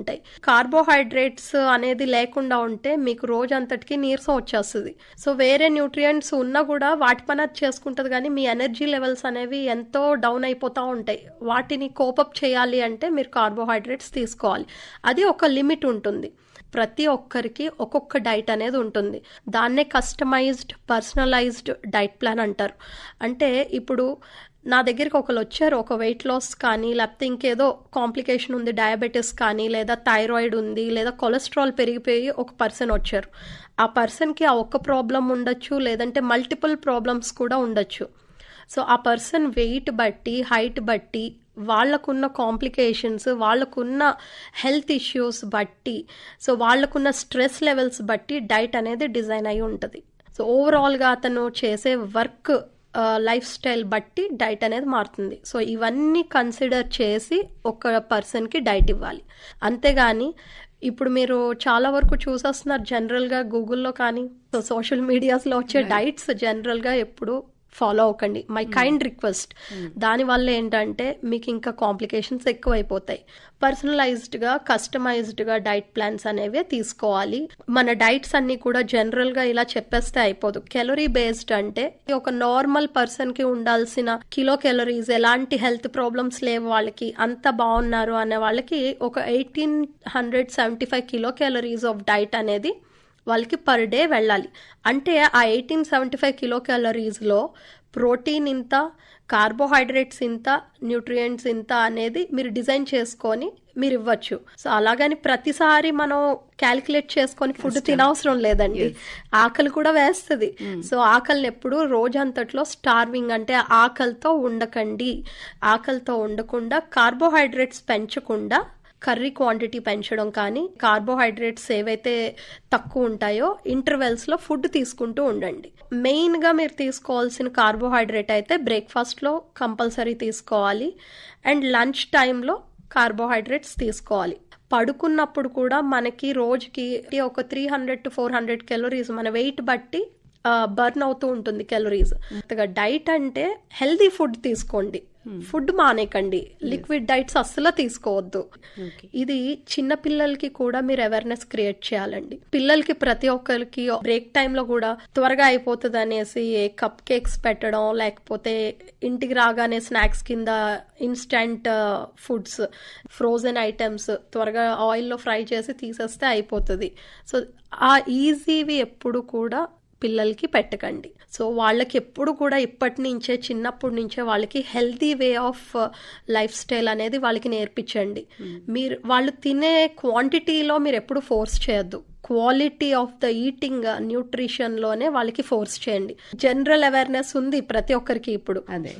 ఉంటాయి కార్బోహైడ్రేట్స్ అనేది లేకుండా ఉంటే మీకు రోజంతటికి నీరసం వచ్చేస్తుంది సో వేరే న్యూట్రియంట్స్ ఉన్నా కూడా వాటి పని అది చేసుకుంటుంది కానీ మీ ఎనర్జీ లెవెల్స్ అనేవి ఎంతో డౌన్ అయిపోతూ ఉంటాయి వాటిని కోపప్ చేయాలి అంటే మీరు కార్బోహైడ్రేట్స్ తీసుకోవాలి అది ఒక లిమిట్ ఉంటుంది ప్రతి ఒక్కరికి ఒక్కొక్క డైట్ అనేది ఉంటుంది దాన్నే కస్టమైజ్డ్ పర్సనలైజ్డ్ డైట్ ప్లాన్ అంటారు అంటే ఇప్పుడు నా దగ్గరికి ఒకరు వచ్చారు ఒక వెయిట్ లాస్ కానీ లేకపోతే ఇంకేదో కాంప్లికేషన్ ఉంది డయాబెటీస్ కానీ లేదా థైరాయిడ్ ఉంది లేదా కొలెస్ట్రాల్ పెరిగిపోయి ఒక పర్సన్ వచ్చారు ఆ పర్సన్కి ఆ ఒక్క ప్రాబ్లం ఉండొచ్చు లేదంటే మల్టిపుల్ ప్రాబ్లమ్స్ కూడా ఉండొచ్చు సో ఆ పర్సన్ వెయిట్ బట్టి హైట్ బట్టి వాళ్ళకున్న కాంప్లికేషన్స్ వాళ్ళకున్న హెల్త్ ఇష్యూస్ బట్టి సో వాళ్ళకున్న స్ట్రెస్ లెవెల్స్ బట్టి డైట్ అనేది డిజైన్ అయి ఉంటుంది సో ఓవరాల్గా అతను చేసే వర్క్ లైఫ్ స్టైల్ బట్టి డైట్ అనేది మారుతుంది సో ఇవన్నీ కన్సిడర్ చేసి ఒక పర్సన్కి డైట్ ఇవ్వాలి అంతేగాని ఇప్పుడు మీరు చాలా వరకు చూసేస్తున్నారు జనరల్గా గూగుల్లో కానీ సోషల్ మీడియాస్లో వచ్చే డైట్స్ జనరల్గా ఎప్పుడు ఫాలో అవ్వకండి మై కైండ్ రిక్వెస్ట్ దానివల్ల ఏంటంటే మీకు ఇంకా కాంప్లికేషన్స్ ఎక్కువైపోతాయి పర్సనలైజ్డ్గా కస్టమైజ్డ్గా డైట్ ప్లాన్స్ అనేవి తీసుకోవాలి మన డైట్స్ అన్ని కూడా జనరల్గా ఇలా చెప్పేస్తే అయిపోదు కెలరీ బేస్డ్ అంటే ఒక నార్మల్ పర్సన్కి ఉండాల్సిన కిలో కెలరీస్ ఎలాంటి హెల్త్ ప్రాబ్లమ్స్ లేవు వాళ్ళకి అంత బాగున్నారు అనే వాళ్ళకి ఒక eighteen hundred seventy five kilo calories of diet అనేది వాళ్ళకి పర్ డే వెళ్ళాలి అంటే ఆ ఎయిటీన్ సెవెంటీ ఫైవ్ కిలో క్యాలరీస్లో ప్రోటీన్ ఇంత కార్బోహైడ్రేట్స్ ఇంత న్యూట్రియంట్స్ ఇంత అనేది మీరు డిజైన్ చేసుకొని మీరు ఇవ్వచ్చు సో అలాగని ప్రతిసారి మనం క్యాలిక్యులేట్ చేసుకొని ఫుడ్ తినవసరం లేదండి ఆకలి కూడా వేస్తుంది సో ఆకలిని ఎప్పుడు రోజంతట్లో స్టార్వింగ్ అంటే ఆకలితో ఉండకండి ఆకలితో ఉండకుండా కార్బోహైడ్రేట్స్ పెంచకుండా కర్రీ క్వాంటిటీ పెంచడం కానీ కార్బోహైడ్రేట్స్ ఏవైతే తక్కువ ఉంటాయో ఇంటర్వెల్స్లో ఫుడ్ తీసుకుంటూ ఉండండి మెయిన్గా మీరు తీసుకోవాల్సిన కార్బోహైడ్రేట్ అయితే బ్రేక్ఫాస్ట్లో కంపల్సరీ తీసుకోవాలి అండ్ లంచ్ టైంలో కార్బోహైడ్రేట్స్ తీసుకోవాలి పడుకున్నప్పుడు కూడా మనకి రోజుకి ఒక three hundred to four hundred calories మన వెయిట్ బట్టి బర్న్ అవుతూ ఉంటుంది కెలరీస్ డైట్ అంటే హెల్దీ ఫుడ్ తీసుకోండి ఫుడ్ మానేకండి లిక్విడ్ డైట్స్ అస్సలు తీసుకోవద్దు ఇది చిన్న పిల్లలకి కూడా మీరు అవేర్నెస్ క్రియేట్ చేయాలండి పిల్లలకి ప్రతి ఒక్కరికి బ్రేక్ టైంలో కూడా త్వరగా అయిపోతుంది అనేసి కప్ కేక్స్ పెట్టడం లేకపోతే ఇంటికి రాగానే స్నాక్స్ కింద ఇన్స్టంట్ ఫుడ్స్ ఫ్రోజన్ ఐటమ్స్ త్వరగా ఆయిల్లో ఫ్రై చేసి తీసేస్తే అయిపోతుంది సో ఆ ఈజీవి ఎప్పుడు కూడా పిల్లలకి పెట్టకండి సో వాళ్ళకి ఎప్పుడు కూడా ఇప్పటి నుంచే చిన్నప్పటి నుంచే వాళ్ళకి healthy way of lifestyle అనేది వాళ్ళకి నేర్పించండి మీరు వాళ్ళు తినే క్వాంటిటీలో మీరు ఎప్పుడు ఫోర్స్ చేయొద్దు క్వాలిటీ ఆఫ్ ద ఈటింగ్ న్యూట్రిషన్లోనే వాళ్ళకి ఫోర్స్ చేయండి జనరల్ అవేర్నెస్ ఉంది ప్రతి ఒక్కరికి ఇప్పుడు అదే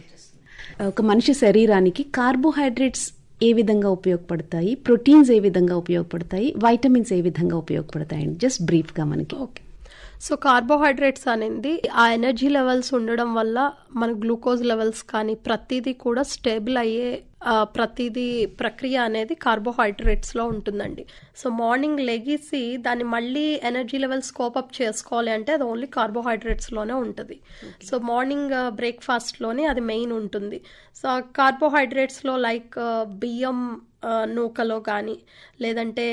ఒక మనిషి శరీరానికి కార్బోహైడ్రేట్స్ ఏ విధంగా ఉపయోగపడతాయి ప్రోటీన్స్ ఏ విధంగా ఉపయోగపడతాయి వైటమిన్స్ ఏ విధంగా ఉపయోగపడతాయి జస్ట్ బ్రీఫ్గా మనకి ఓకే సో కార్బోహైడ్రేట్స్ అనేది ఆ ఎనర్జీ లెవెల్స్ ఉండడం వల్ల మన గ్లూకోజ్ లెవెల్స్ కానీ ప్రతిదీ కూడా స్టేబుల్ అయ్యే ప్రతిదీ ప్రక్రియ అనేది కార్బోహైడ్రేట్స్లో ఉంటుందండి సో మార్నింగ్ లెగిసి దాన్ని మళ్ళీ ఎనర్జీ లెవెల్స్ కోపప్ చేసుకోవాలి అంటే అది ఓన్లీ కార్బోహైడ్రేట్స్లోనే ఉంటుంది సో మార్నింగ్ బ్రేక్ఫాస్ట్లోనే అది మెయిన్ ఉంటుంది సో కార్బోహైడ్రేట్స్లో లైక్ బియ్యం నూకలో కానీ లేదంటే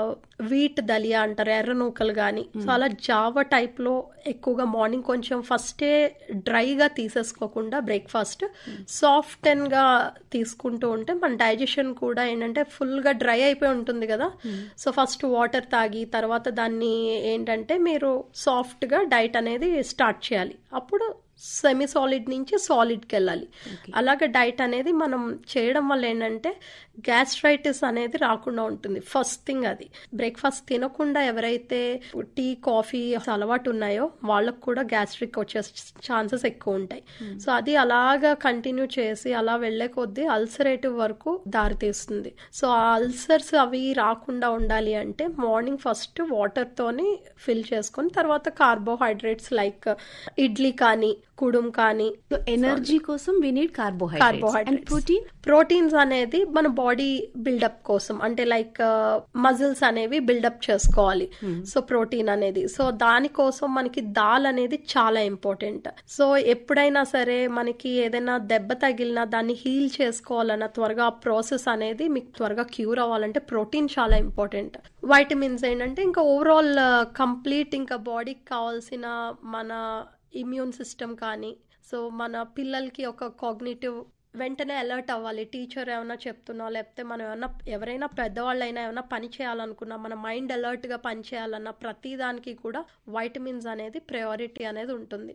వీట్ దలియా అంటారు ఎర్ర నూకలు కానీ సో అలా జావ టైప్లో ఎక్కువగా మార్నింగ్ కొంచెం ఫస్టే డ్రైగా తీసేసుకోకుండా బ్రేక్ఫాస్ట్ సాఫ్ట్ అండ్గా తీసుకుంటూ ఉంటే మన డైజెషన్ కూడా ఏంటంటే ఫుల్గా డ్రై అయిపోయి ఉంటుంది కదా సో ఫస్ట్ వాటర్ తాగి తర్వాత దాన్ని ఏంటంటే మీరు సాఫ్ట్గా డైట్ అనేది స్టార్ట్ చేయాలి అప్పుడు సెమీ సాలిడ్ నుంచి సాలిడ్కి వెళ్ళాలి అలాగే డైట్ అనేది మనం చేయడం వల్ల ఏంటంటే గ్యాస్ట్రైటిస్ అనేది రాకుండా ఉంటుంది ఫస్ట్ థింగ్ అది బ్రేక్ఫాస్ట్ తినకుండా ఎవరైతే టీ కాఫీ అలవాటు ఉన్నాయో వాళ్ళకు కూడా గ్యాస్ట్రిక్ వచ్చే ఛాన్సెస్ ఎక్కువ ఉంటాయి సో అది అలాగా కంటిన్యూ చేసి అలా వెళ్లే కొద్దీ అల్సరేటివ్ వరకు దారితీస్తుంది సో ఆ అల్సర్స్ అవి రాకుండా ఉండాలి అంటే మార్నింగ్ ఫస్ట్ వాటర్తోని ఫిల్ చేసుకొని తర్వాత కార్బోహైడ్రేట్స్ లైక్ ఇడ్లీ కానీ కుడుం కానీ సో ఎనర్జీ కోసం we need carbohydrates and carbohydrates protein proteins అనేది మన బాడీ బిల్డప్ కోసం అంటే లైక్ మజిల్స్ అనేవి బిల్డప్ చేసుకోవాలి సో ప్రోటీన్ అనేది సో దానికోసం మనకి దాల్ అనేది చాలా ఇంపార్టెంట్ సో ఎప్పుడైనా సరే మనకి ఏదైనా దెబ్బ తగిలినా దాన్ని హీల్ చేసుకోవాలన్న త్వరగా ప్రాసెస్ అనేది మీకు త్వరగా క్యూర్ అవ్వాలంటే ప్రోటీన్ చాలా ఇంపార్టెంట్ వైటమిన్స్ ఏంటంటే ఇంకా ఓవరాల్ కంప్లీట్ ఇంకా బాడీకి కావాల్సిన మన ఇమ్యూన్ సిస్టమ్ కానీ సో మన పిల్లలకి ఒక కాగ్నేటివ్ వెంటనే అలర్ట్ అవ్వాలి టీచర్ ఏమైనా చెప్తున్నా లేకపోతే మనం ఏమైనా ఎవరైనా పెద్దవాళ్ళైనా ఏమైనా పని చేయాలనుకున్నా మన మైండ్ అలర్ట్గా పని చేయాలన్న ప్రతి దానికి కూడా వైటమిన్స్ అనేది ప్రయారిటీ అనేది ఉంటుంది